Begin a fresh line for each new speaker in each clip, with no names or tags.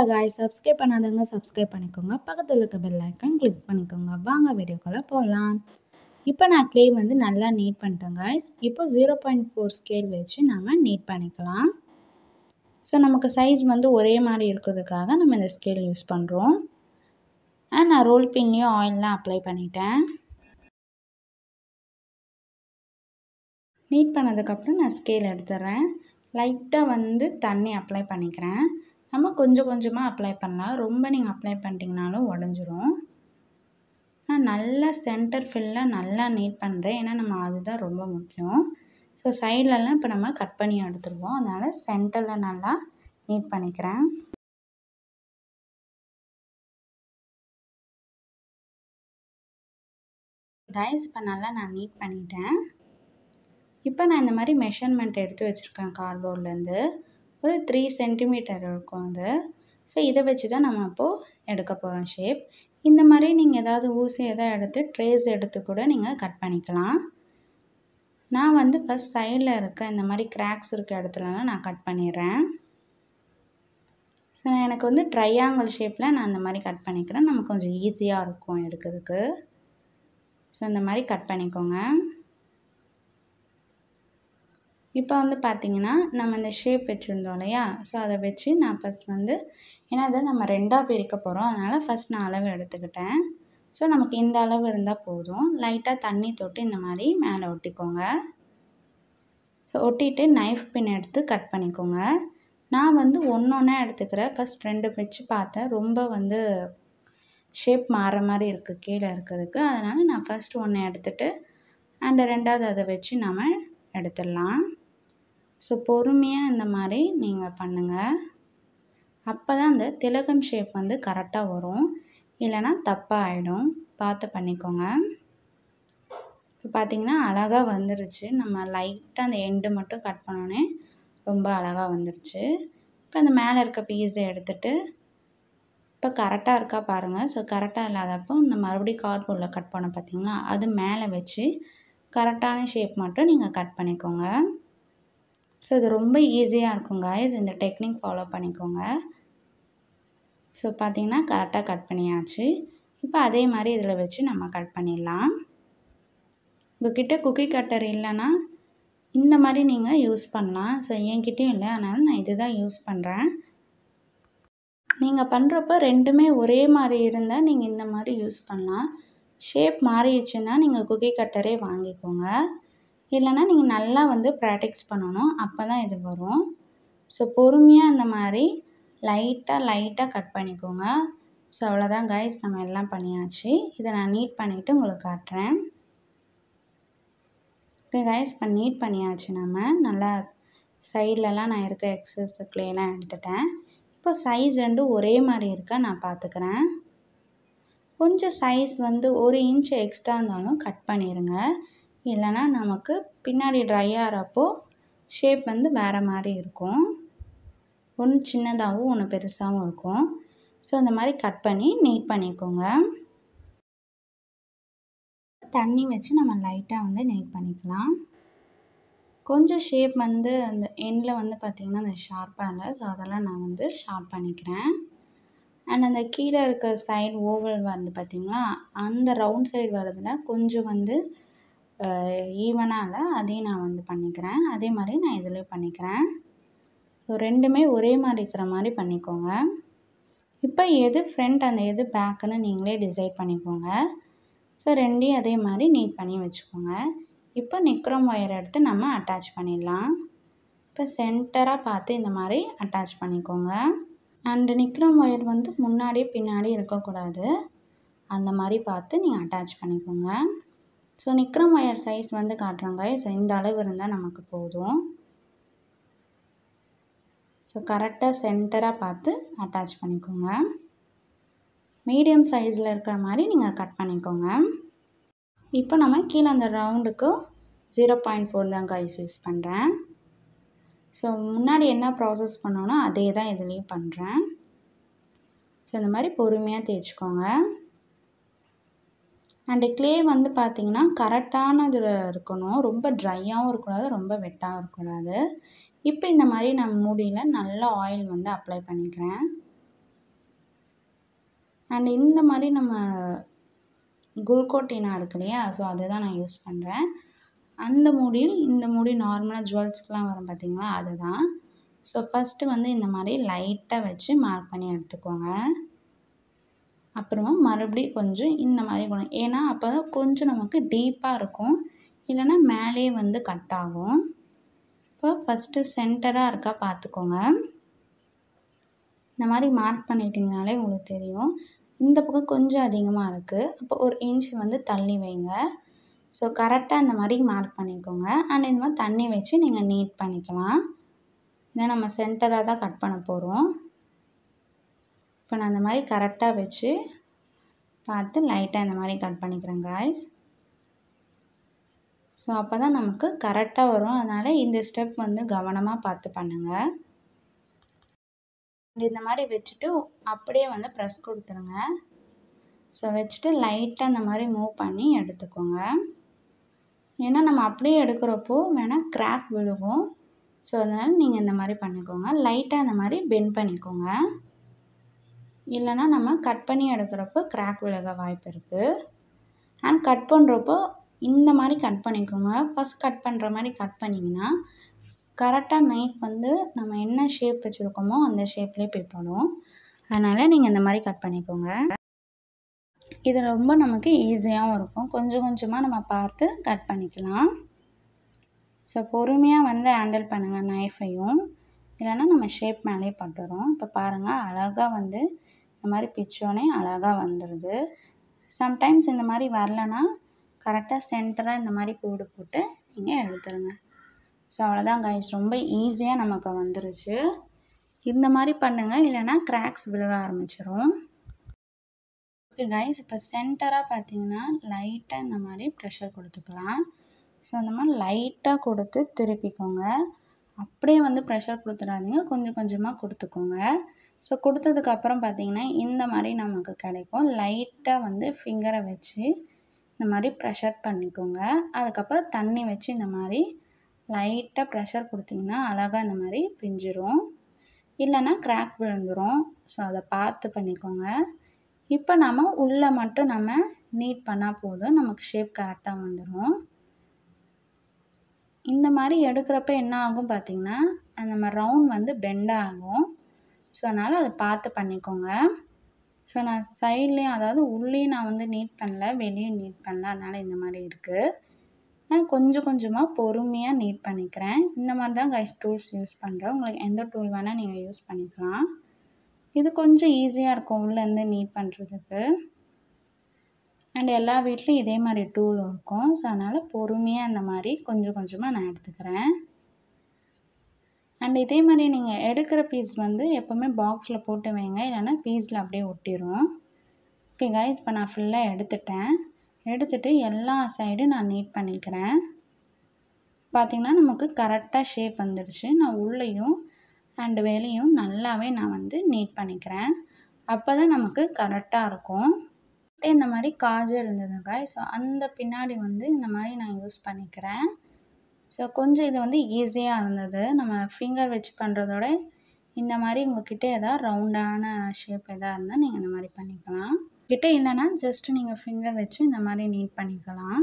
காய் சப்ஸ்கிரைப் பண்ணாதவங்க சப்ஸ்கிரைப் பண்ணிக்கோங்க பக்கத்தில் இருக்க பெல் ஐக்கான் கிளிக் பண்ணிக்கோங்க வாங்க வீடியோக்குள்ளே போகலாம் இப்போ நான் க்ளே வந்து நல்லா நீட் பண்ணிட்டேன் காய்ஸ் இப்போ ஜீரோ பாயிண்ட் ஃபோர் ஸ்கேல் வச்சு நம்ம நீட் பண்ணிக்கலாம் ஸோ நமக்கு சைஸ் வந்து ஒரே மாதிரி இருக்கிறதுக்காக நம்ம இந்த ஸ்கேல் யூஸ் பண்ணுறோம் அண்ட் நான் ரோல் பின்லேயும் ஆயிலெலாம் அப்ளை பண்ணிட்டேன் நீட் பண்ணதுக்கப்புறம் நான் ஸ்கேல் எடுத்துடுறேன் லைட்டாக வந்து தண்ணி அப்ளை பண்ணிக்கிறேன் நம்ம கொஞ்சம் கொஞ்சமாக அப்ளை பண்ணலாம் ரொம்ப நீங்கள் அப்ளை பண்ணிட்டீங்கனாலும் உடஞ்சிரும் நான் நல்லா சென்டர் ஃபில்லாக நல்லா நீட் பண்ணுறேன் ஏன்னா நம்ம அதுதான் ரொம்ப முக்கியம் ஸோ சைட்லலாம் இப்போ நம்ம கட் பண்ணி எடுத்துருவோம் அதனால் சென்டரில் நல்லா நீட் பண்ணிக்கிறேன் கைஸ் இப்போ நல்லா நான் நீட் பண்ணிட்டேன் இப்போ நான் இந்த மாதிரி மெஷர்மெண்ட் எடுத்து வச்சுருக்கேன் கார்போர்ட்லேருந்து ஒரு த்ரீ சென்டிமீட்டர் இருக்கும் அது ஸோ இதை வச்சு தான் நம்ம இப்போது எடுக்க போகிறோம் ஷேப் இந்த மாதிரி நீங்கள் ஏதாவது ஊசி எதாவது எடுத்து ட்ரேஸ் எடுத்து கூட நீங்கள் கட் பண்ணிக்கலாம் நான் வந்து ஃபஸ்ட் சைடில் இருக்க இந்த மாதிரி கிராக்ஸ் இருக்க இடத்துலலாம் நான் கட் பண்ணிடுறேன் ஸோ எனக்கு வந்து ட்ரையாங்கிள் ஷேப்பில் நான் இந்த மாதிரி கட் பண்ணிக்கிறேன் நமக்கு கொஞ்சம் ஈஸியாக இருக்கும் எடுக்கிறதுக்கு ஸோ இந்த மாதிரி கட் பண்ணிக்கோங்க இப்போ வந்து பார்த்திங்கன்னா நம்ம இந்த ஷேப் வச்சுருந்தோம் இல்லையா ஸோ அதை வச்சு நான் ஃபஸ்ட் வந்து ஏன்னா அதை நம்ம ரெண்டாக பிரிக்க போகிறோம் அதனால் ஃபஸ்ட் நான் அளவு எடுத்துக்கிட்டேன் ஸோ நமக்கு இந்த அளவு இருந்தால் போதும் லைட்டாக தண்ணி தொட்டு இந்த மாதிரி மேலே ஒட்டிக்கோங்க ஸோ ஒட்டிட்டு நைஃப் பின் எடுத்து கட் பண்ணிக்கோங்க நான் வந்து ஒன்று ஒன்றா எடுத்துக்கிறேன் ஃபஸ்ட் ரெண்டு வச்சு பார்த்தேன் ரொம்ப வந்து ஷேப் மாறுற மாதிரி இருக்குது கீழே இருக்கிறதுக்கு அதனால் நான் ஃபஸ்ட் ஒன்று எடுத்துகிட்டு அண்ட் ரெண்டாவது அதை வச்சு நம்ம எடுத்துடலாம் ஸோ பொறுமையாக இந்த மாதிரி நீங்கள் பண்ணுங்கள் அப்போ தான் அந்த திலகம் ஷேப் வந்து கரெக்டாக வரும் இல்லைனா தப்பாக ஆகிடும் பார்த்து பண்ணிக்கோங்க இப்போ பார்த்திங்கன்னா அழகாக வந்துருச்சு நம்ம லைட்டாக அந்த எண்டு மட்டும் கட் பண்ணோன்னே ரொம்ப அழகாக வந்துருச்சு இப்போ அந்த மேலே இருக்க பீஸை எடுத்துகிட்டு இப்போ கரெக்டாக இருக்கா பாருங்கள் ஸோ கரெக்டாக இல்லாதப்போ இந்த மறுபடியும் கார்போர்டில் கட் பண்ண பார்த்திங்களா அது மேலே வச்சு கரெக்டான ஷேப் மட்டும் நீங்கள் கட் பண்ணிக்கோங்க ஸோ இது ரொம்ப ஈஸியாக இருக்கும் காய்ஸ் இந்த டெக்னிக் ஃபாலோ பண்ணிக்கோங்க ஸோ பார்த்திங்கன்னா கரெக்டாக கட் பண்ணியாச்சு இப்போ அதே மாதிரி இதில் வச்சு நம்ம கட் பண்ணிடலாம் உங்கள்கிட்ட குக்கி கட்டர் இல்லைன்னா இந்த மாதிரி நீங்கள் யூஸ் பண்ணலாம் ஸோ என்கிட்டயும் இல்லை அதனால் நான் இது தான் யூஸ் பண்ணுறேன் நீங்கள் பண்ணுறப்ப ரெண்டுமே ஒரே மாதிரி இருந்தால் நீங்கள் இந்த மாதிரி யூஸ் பண்ணலாம் ஷேப் மாறிடுச்சுன்னா நீங்கள் குக்கி கட்டரே வாங்கிக்கோங்க இல்லைன்னா நீங்கள் நல்லா வந்து ப்ராக்டிக்ஸ் பண்ணணும் அப்போ தான் இது வரும் ஸோ பொறுமையாக இந்த மாதிரி லைட்டாக லைட்டாக கட் பண்ணிக்கோங்க ஸோ அவ்வளோதான் கைஸ் நம்ம எல்லாம் பண்ணியாச்சு இதை நான் நீட் பண்ணிவிட்டு உங்களுக்கு காட்டுறேன் ஓகே கைஸ் இப்போ நீட் பண்ணியாச்சு நம்ம நல்லா சைட்லலாம் நான் இருக்க எக்ஸஸ் க்ளேலாம் எடுத்துட்டேன் இப்போ சைஸ் ரெண்டும் ஒரே மாதிரி இருக்கா நான் பார்த்துக்கிறேன் கொஞ்சம் சைஸ் வந்து ஒரு இன்ச் எக்ஸ்ட்ரா இருந்தாலும் கட் பண்ணிடுங்க இல்லைனா நமக்கு பின்னாடி ட்ரை ஆகிறப்போ ஷேப் வந்து வேறு மாதிரி இருக்கும் ஒன்று சின்னதாகவும் ஒன்று பெருசாகவும் இருக்கும் ஸோ இந்த மாதிரி கட் பண்ணி நீட் பண்ணிக்கோங்க தண்ணி வச்சு நம்ம லைட்டாக வந்து நீட் பண்ணிக்கலாம் கொஞ்சம் ஷேப் வந்து அந்த எண்டில் வந்து பார்த்திங்கன்னா அந்த ஷார்ப்பாக இல்லை ஸோ அதெல்லாம் நான் வந்து ஷார்ப் பண்ணிக்கிறேன் அண்ட் அந்த கீழே இருக்க சைடு ஓவல் வந்து பார்த்திங்களா அந்த ரவுண்ட் சைடு வரதுல கொஞ்சம் வந்து ஈவனாக இல்லை அதையும் நான் வந்து பண்ணிக்கிறேன் அதே மாதிரி நான் இதுலேயும் பண்ணிக்கிறேன் ஸோ ரெண்டுமே ஒரே மாதிரி இருக்கிற மாதிரி பண்ணிக்கோங்க இப்போ எது ஃப்ரண்ட் அந்த எது பேக்குன்னு நீங்களே டிசைட் பண்ணிக்கோங்க ஸோ ரெண்டையும் அதே மாதிரி நீட் பண்ணி வச்சுக்கோங்க இப்போ நிக்ரோம் ஒயர் எடுத்து நம்ம அட்டாச் பண்ணிடலாம் இப்போ சென்டராக பார்த்து இந்த மாதிரி அட்டாச் பண்ணிக்கோங்க அண்டு நிக்ரோம் ஒயர் வந்து முன்னாடி பின்னாடி இருக்கக்கூடாது அந்த மாதிரி பார்த்து நீங்கள் அட்டாச் பண்ணிக்கோங்க ஸோ நிக்ரம் ஒயர் சைஸ் வந்து காட்டுறாங்க ஸோ இந்த அளவு இருந்தால் நமக்கு போதும் ஸோ கரெக்டாக சென்டராக பார்த்து அட்டாச் பண்ணிக்கோங்க மீடியம் சைஸில் இருக்கிற மாதிரி நீங்கள் கட் பண்ணிக்கோங்க இப்போ நம்ம கீழே அந்த ரவுண்டுக்கு ஜீரோ பாயிண்ட் ஃபோர் தான் கைஸ் யூஸ் பண்ணுறேன் ஸோ முன்னாடி என்ன ப்ராசஸ் பண்ணோன்னா அதே தான் இதுலேயும் பண்ணுறேன் ஸோ இந்த மாதிரி பொறுமையாக தேய்ச்சிக்கோங்க அண்டு க்ளே வந்து பார்த்திங்கன்னா கரெக்டான இதில் இருக்கணும் ரொம்ப ட்ரையாகவும் இருக்கக்கூடாது ரொம்ப வெட்டாகவும் இருக்கக்கூடாது இப்போ இந்த மாதிரி நான் மூடியில் நல்லா ஆயில் வந்து அப்ளை பண்ணிக்கிறேன் அண்ட் இந்த மாதிரி நம்ம குல்கோட்டினா இருக்கு இல்லையா ஸோ அதுதான் நான் யூஸ் பண்ணுறேன் அந்த மூடியும் இந்த மூடி நார்மலாக ஜுவல்ஸ்க்கெலாம் வரும் பார்த்தீங்களா அதுதான் ஸோ ஃபஸ்ட்டு வந்து இந்த மாதிரி லைட்டாக வச்சு மார்க் பண்ணி எடுத்துக்கோங்க அப்புறமா மறுபடியும் கொஞ்சம் இந்த மாதிரி கொடுங்க ஏன்னா அப்போ தான் கொஞ்சம் நமக்கு டீப்பாக இருக்கும் இல்லைன்னா மேலேயே வந்து கட் ஆகும் இப்போ ஃபஸ்ட்டு சென்டராக இருக்கா பார்த்துக்கோங்க இந்த மாதிரி மார்க் பண்ணிட்டீங்கனாலே உங்களுக்கு தெரியும் இந்த பக்கம் கொஞ்சம் அதிகமாக இருக்குது அப்போ ஒரு இன்ச் வந்து தள்ளி வைங்க ஸோ கரெக்டாக இந்த மாதிரி மார்க் பண்ணிக்கோங்க அண்ட் இந்த மாதிரி தண்ணி வச்சு நீங்கள் நீட் பண்ணிக்கலாம் ஏன்னா நம்ம சென்டராக தான் கட் பண்ண போகிறோம் இப்போ நான் இந்த மாதிரி கரெக்டாக வச்சு பார்த்து லைட்டாக இந்த மாதிரி கட் பண்ணிக்கிறேன் காய்ஸ் ஸோ அப்போ தான் நமக்கு கரெக்டாக வரும் அதனால் இந்த ஸ்டெப் வந்து கவனமாக பார்த்து பண்ணுங்கள் இந்த மாதிரி வச்சுட்டு அப்படியே வந்து ப்ரெஸ் கொடுத்துருங்க ஸோ வச்சுட்டு லைட்டாக இந்த மாதிரி மூவ் பண்ணி எடுத்துக்கோங்க ஏன்னா நம்ம அப்படியே எடுக்கிறப்போ வேணால் கிராக் விழுகும் ஸோ அதனால் நீங்கள் இந்த மாதிரி பண்ணிக்கோங்க லைட்டாக இந்த மாதிரி பெண்ட் பண்ணிக்கோங்க இல்லைனா நம்ம கட் பண்ணி எடுக்கிறப்போ கிராக் விழுக வாய்ப்பு இருக்குது அண்ட் கட் பண்ணுறப்போ இந்த மாதிரி கட் பண்ணிக்கோங்க ஃபஸ்ட் கட் பண்ணுற மாதிரி கட் பண்ணிங்கன்னா கரெக்டாக நைஃப் வந்து நம்ம என்ன ஷேப் வச்சுருக்கோமோ அந்த ஷேப்லேயே போய் போடும் அதனால் நீங்கள் இந்த மாதிரி கட் பண்ணிக்கோங்க இது ரொம்ப நமக்கு ஈஸியாகவும் இருக்கும் கொஞ்சம் கொஞ்சமாக நம்ம பார்த்து கட் பண்ணிக்கலாம் ஸோ பொறுமையாக வந்து ஹேண்டில் பண்ணுங்கள் நைஃபையும் இல்லைன்னா நம்ம ஷேப் மேலே பட்டுரும் இப்போ பாருங்கள் அழகாக வந்து இந்த மாதிரி பிச்சோனே அழகாக வந்துடுது சம்டைம்ஸ் இந்த மாதிரி வரலன்னா கரெக்டாக சென்டராக இந்த மாதிரி கோடு போட்டு நீங்கள் எடுத்துருங்க ஸோ அவ்வளோதான் கைஸ் ரொம்ப ஈஸியாக நமக்கு வந்துருச்சு இந்த மாதிரி பண்ணுங்கள் இல்லைன்னா கிராக்ஸ் விழுக ஆரம்பிச்சிரும் ஓகே கைஸ் இப்போ சென்டராக பார்த்தீங்கன்னா லைட்டாக இந்த மாதிரி ப்ரெஷர் கொடுத்துக்கலாம் ஸோ அந்த மாதிரி லைட்டாக கொடுத்து திருப்பிக்கோங்க அப்படியே வந்து ப்ரெஷர் கொடுத்துடாதீங்க கொஞ்சம் கொஞ்சமாக கொடுத்துக்கோங்க ஸோ கொடுத்ததுக்கப்புறம் பார்த்தீங்கன்னா இந்த மாதிரி நமக்கு கிடைக்கும் லைட்டாக வந்து ஃபிங்கரை வச்சு இந்த மாதிரி ப்ரெஷர் பண்ணிக்கோங்க அதுக்கப்புறம் தண்ணி வச்சு இந்த மாதிரி லைட்டாக ப்ரெஷர் கொடுத்தீங்கன்னா அழகாக இந்த மாதிரி பிஞ்சிரும் இல்லைன்னா கிராக் விழுந்துடும் ஸோ அதை பார்த்து பண்ணிக்கோங்க இப்போ நம்ம உள்ளே மட்டும் நம்ம நீட் பண்ணால் போதும் நமக்கு ஷேப் கரெக்டாக வந்துடும் இந்த மாதிரி எடுக்கிறப்ப என்ன ஆகும் பார்த்திங்கன்னா நம்ம ரவுண்ட் வந்து பெண்ட் ஆகும் ஸோ அதனால் அதை பார்த்து பண்ணிக்கோங்க ஸோ நான் சைட்லேயும் அதாவது உள்ளேயும் நான் வந்து நீட் பண்ணல வெளியும் நீட் பண்ணல அதனால் இந்த மாதிரி இருக்குது நான் கொஞ்சம் கொஞ்சமாக பொறுமையாக நீட் பண்ணிக்கிறேன் இந்த மாதிரி தான் கைஸ் டூல்ஸ் யூஸ் பண்ணுறேன் உங்களுக்கு எந்த டூல் வேணால் நீங்கள் யூஸ் பண்ணிக்கலாம் இது கொஞ்சம் ஈஸியாக இருக்கும் உள்ளேருந்து நீட் பண்ணுறதுக்கு அண்ட் எல்லா வீட்லேயும் இதே மாதிரி டூல் இருக்கும் ஸோ அதனால் பொறுமையாக இந்த மாதிரி கொஞ்சம் கொஞ்சமாக நான் எடுத்துக்கிறேன் அண்ட் இதே மாதிரி நீங்கள் எடுக்கிற பீஸ் வந்து எப்போவுமே பாக்ஸில் போட்டு வைங்க இல்லைன்னா பீஸில் அப்படியே ஒட்டிடும் ஓகே கைஸ் இப்போ நான் ஃபுல்லாக எடுத்துட்டேன் எடுத்துகிட்டு எல்லா சைடும் நான் நீட் பண்ணிக்கிறேன் பார்த்திங்கன்னா நமக்கு கரெக்டாக ஷேப் வந்துடுச்சு நான் உள்ளேயும் அண்டு வெளியும் நல்லாவே நான் வந்து நீட் பண்ணிக்கிறேன் அப்போ தான் நமக்கு கரெக்டாக இருக்கும் இந்த மாதிரி காஜல் இருந்ததுங்க ஸோ அந்த பின்னாடி வந்து இந்த மாதிரி நான் யூஸ் பண்ணிக்கிறேன் ஸோ கொஞ்சம் இது வந்து ஈஸியாக இருந்தது நம்ம ஃபிங்கர் வச்சு பண்ணுறதோட இந்த மாதிரி உங்கள்கிட்ட எதாவது ரவுண்டான ஷேப் எதாக இருந்தால் நீங்கள் இந்த மாதிரி பண்ணிக்கலாம் கிட்ட இல்லைன்னா ஜஸ்ட்டு நீங்கள் ஃபிங்கர் வச்சு இந்த மாதிரி நீட் பண்ணிக்கலாம்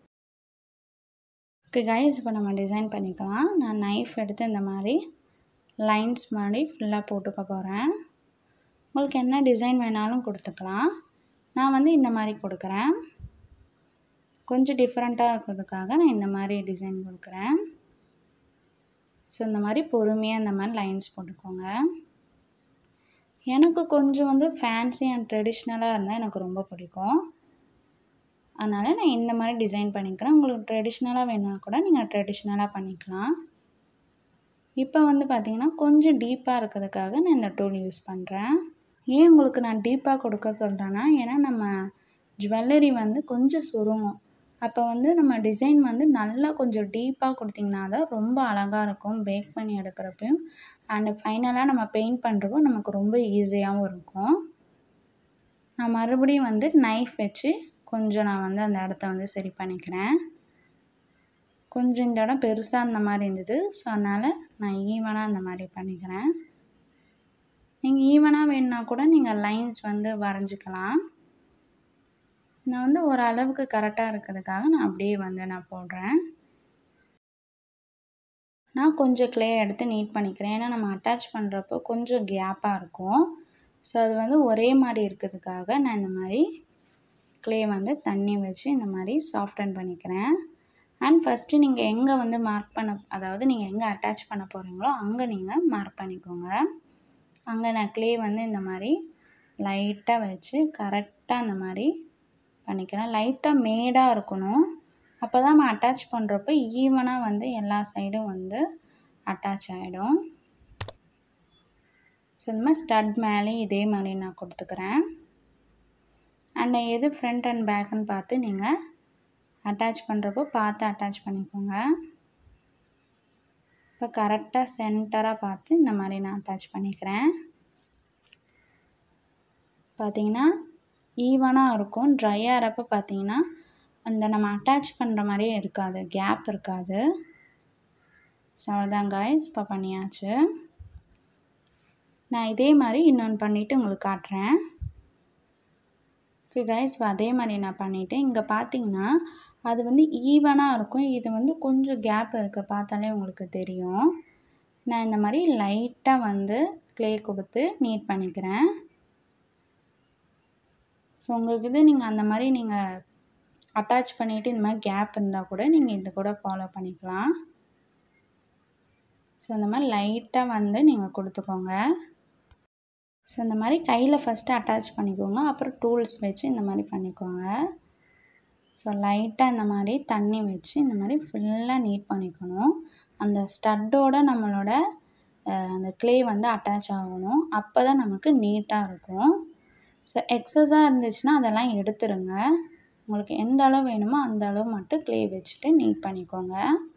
ஓகே கைஸ் இப்போ நம்ம டிசைன் பண்ணிக்கலாம் நான் நைஃப் எடுத்து இந்த மாதிரி லைன்ஸ் மாதிரி ஃபுல்லாக போட்டுக்க போகிறேன் உங்களுக்கு என்ன டிசைன் வேணாலும் கொடுத்துக்கலாம் நான் வந்து இந்த மாதிரி கொடுக்குறேன் கொஞ்சம் டிஃப்ரெண்ட்டாக இருக்கிறதுக்காக நான் இந்த மாதிரி டிசைன் கொடுக்குறேன் ஸோ இந்த மாதிரி பொறுமையாக இந்த மாதிரி லைன்ஸ் போட்டுக்கோங்க எனக்கு கொஞ்சம் வந்து ஃபேன்சி அண்ட் ட்ரெடிஷ்னலாக இருந்தால் எனக்கு ரொம்ப பிடிக்கும் அதனால் நான் இந்த மாதிரி டிசைன் பண்ணிக்கிறேன் உங்களுக்கு ட்ரெடிஷ்னலாக வேணும்னா கூட நீங்கள் ட்ரெடிஷ்னலாக பண்ணிக்கலாம் இப்போ வந்து பார்த்திங்கன்னா கொஞ்சம் டீப்பாக இருக்கிறதுக்காக நான் இந்த டூல் யூஸ் பண்ணுறேன் ஏன் உங்களுக்கு நான் டீப்பாக கொடுக்க சொல்கிறேன்னா ஏன்னா நம்ம ஜுவல்லரி வந்து கொஞ்சம் சுருங்கும் அப்போ வந்து நம்ம டிசைன் வந்து நல்லா கொஞ்சம் டீப்பாக கொடுத்திங்கன்னா தான் ரொம்ப அழகாக இருக்கும் பேக் பண்ணி எடுக்கிறப்பையும் அண்டு ஃபைனலாக நம்ம பெயிண்ட் பண்ணுறப்போ நமக்கு ரொம்ப ஈஸியாகவும் இருக்கும் நான் மறுபடியும் வந்து நைஃப் வச்சு கொஞ்சம் நான் வந்து அந்த இடத்த வந்து சரி பண்ணிக்கிறேன் கொஞ்சம் இந்த இடம் பெருசாக இந்த மாதிரி இருந்தது ஸோ அதனால் நான் ஈவனாக இந்த மாதிரி பண்ணிக்கிறேன் நீங்கள் ஈவனாக வேணுன்னா கூட நீங்கள் லைன்ஸ் வந்து வரைஞ்சிக்கலாம் நான் வந்து ஒரு அளவுக்கு கரெக்டாக இருக்கிறதுக்காக நான் அப்படியே வந்து நான் போடுறேன் நான் கொஞ்சம் க்ளே எடுத்து நீட் பண்ணிக்கிறேன் ஏன்னா நம்ம அட்டாச் பண்ணுறப்போ கொஞ்சம் கேப்பாக இருக்கும் ஸோ அது வந்து ஒரே மாதிரி இருக்கிறதுக்காக நான் இந்த மாதிரி க்ளே வந்து தண்ணி வச்சு இந்த மாதிரி சாஃப்டன் பண்ணிக்கிறேன் அண்ட் ஃபஸ்ட்டு நீங்கள் எங்கே வந்து மார்க் பண்ண அதாவது நீங்கள் எங்கே அட்டாச் பண்ண போகிறீங்களோ அங்கே நீங்கள் மார்க் பண்ணிக்கோங்க அங்கே நான் க்ளே வந்து இந்த மாதிரி லைட்டாக வச்சு கரெக்டாக இந்த மாதிரி பண்ணிக்கிறேன் லைட்டாக மேடாக இருக்கணும் அப்போ தான் நம்ம அட்டாச் பண்ணுறப்ப ஈவனாக வந்து எல்லா சைடும் வந்து அட்டாச் ஆகிடும் ஸோ இந்த மாதிரி ஸ்டட் மேலேயும் இதே மாதிரி நான் கொடுத்துக்கிறேன் அண்ட் எது ஃப்ரண்ட் அண்ட் பேக்குன்னு பார்த்து நீங்கள் அட்டாச் பண்ணுறப்போ பார்த்து அட்டாச் பண்ணிக்கோங்க இப்போ கரெக்டாக சென்டராக பார்த்து இந்த மாதிரி நான் அட்டாச் பண்ணிக்கிறேன் பார்த்தீங்கன்னா ஈவனாக இருக்கும் ட்ரை ஆகிறப்ப பார்த்தீங்கன்னா அந்த நம்ம அட்டாச் பண்ணுற மாதிரியே இருக்காது கேப் இருக்காது ஸோ அவ்வளோதான் காய்ஸ் இப்போ பண்ணியாச்சு நான் இதே மாதிரி இன்னொன்று பண்ணிவிட்டு உங்களுக்கு காட்டுறேன் ஓகே கைஸ் இப்போ அதே மாதிரி நான் பண்ணிவிட்டு இங்கே பார்த்தீங்கன்னா அது வந்து ஈவனாக இருக்கும் இது வந்து கொஞ்சம் கேப் இருக்குது பார்த்தாலே உங்களுக்கு தெரியும் நான் இந்த மாதிரி லைட்டாக வந்து க்ளே கொடுத்து நீட் பண்ணிக்கிறேன் ஸோ உங்களுக்கு இது நீங்கள் அந்த மாதிரி நீங்கள் அட்டாச் பண்ணிவிட்டு இந்த மாதிரி கேப் இருந்தால் கூட நீங்கள் இது கூட ஃபாலோ பண்ணிக்கலாம் ஸோ இந்த மாதிரி லைட்டாக வந்து நீங்கள் கொடுத்துக்கோங்க ஸோ இந்த மாதிரி கையில் ஃபஸ்ட்டு அட்டாச் பண்ணிக்கோங்க அப்புறம் டூல்ஸ் வச்சு இந்த மாதிரி பண்ணிக்கோங்க ஸோ லைட்டாக இந்த மாதிரி தண்ணி வச்சு இந்த மாதிரி ஃபுல்லாக நீட் பண்ணிக்கணும் அந்த ஸ்டட்டோட நம்மளோட அந்த க்ளே வந்து அட்டாச் ஆகணும் அப்போ தான் நமக்கு நீட்டாக இருக்கும் ஸோ எக்ஸஸாக இருந்துச்சுன்னா அதெல்லாம் எடுத்துருங்க உங்களுக்கு எந்த அளவு வேணுமோ அந்த அளவு மட்டும் க்ளே வச்சுட்டு நீட் பண்ணிக்கோங்க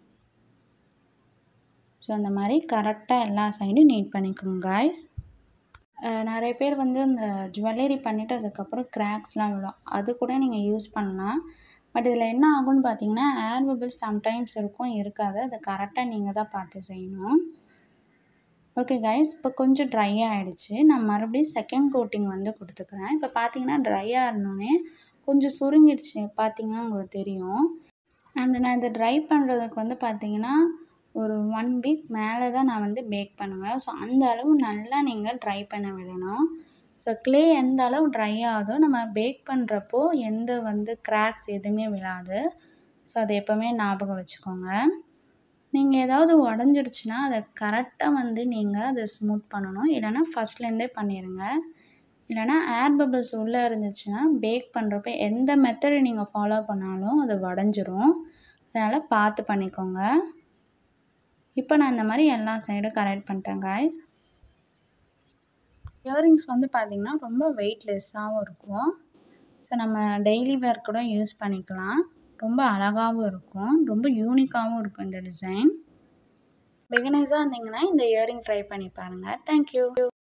ஸோ அந்த மாதிரி கரெக்டாக எல்லா சைடும் நீட் பண்ணிக்கோங்க காய்ஸ் நிறைய பேர் வந்து இந்த ஜுவல்லரி பண்ணிவிட்டு அதுக்கப்புறம் கிராக்ஸ்லாம் விழும் அது கூட நீங்கள் யூஸ் பண்ணலாம் பட் இதில் என்ன ஆகும்னு பார்த்தீங்கன்னா ஏர் பபிள்ஸ் சம்டைம்ஸ் இருக்கும் இருக்காது அதை கரெக்டாக நீங்கள் தான் பார்த்து செய்யணும் ஓகே கைஸ் இப்போ கொஞ்சம் ட்ரை ஆகிடுச்சு நான் மறுபடியும் செகண்ட் கோட்டிங் வந்து கொடுத்துக்கிறேன் இப்போ பார்த்தீங்கன்னா ட்ரை ஆகினோடனே கொஞ்சம் சுருங்கிடுச்சு பார்த்தீங்கன்னா உங்களுக்கு தெரியும் அண்ட் நான் இதை ட்ரை பண்ணுறதுக்கு வந்து பார்த்தீங்கன்னா ஒரு ஒன் வீக் மேலே தான் நான் வந்து பேக் பண்ணுவேன் ஸோ அந்த அளவு நல்லா நீங்கள் ட்ரை பண்ண விடணும் ஸோ க்ளே எந்த அளவு ட்ரை ஆகுதோ நம்ம பேக் பண்ணுறப்போ எந்த வந்து கிராக்ஸ் எதுவுமே விழாது ஸோ அதை எப்போவுமே ஞாபகம் வச்சுக்கோங்க நீங்கள் ஏதாவது உடஞ்சிருச்சுன்னா அதை கரெக்டாக வந்து நீங்கள் அதை ஸ்மூத் பண்ணணும் இல்லைனா ஃபஸ்ட்லேருந்தே பண்ணிடுங்க இல்லைனா ஏர் பபிள்ஸ் உள்ளே இருந்துச்சுன்னா பேக் பண்ணுறப்ப எந்த மெத்தடை நீங்கள் ஃபாலோ பண்ணாலும் அது உடஞ்சிரும் அதனால் பார்த்து பண்ணிக்கோங்க இப்போ நான் இந்த மாதிரி எல்லா சைடும் கரெக்ட் பண்ணிட்டேன் காய்ஸ் இயரிங்ஸ் வந்து பார்த்திங்கன்னா ரொம்ப வெயிட்லெஸ்ஸாகவும் இருக்கும் ஸோ நம்ம டெய்லி வேர் கூட யூஸ் பண்ணிக்கலாம் ரொம்ப அழகாகவும் இருக்கும் ரொம்ப யூனிக்காகவும் இருக்கும் இந்த டிசைன் பிகினர்ஸாக இருந்தீங்கன்னா இந்த இயரிங் ட்ரை பண்ணி பாருங்கள் தேங்க்யூ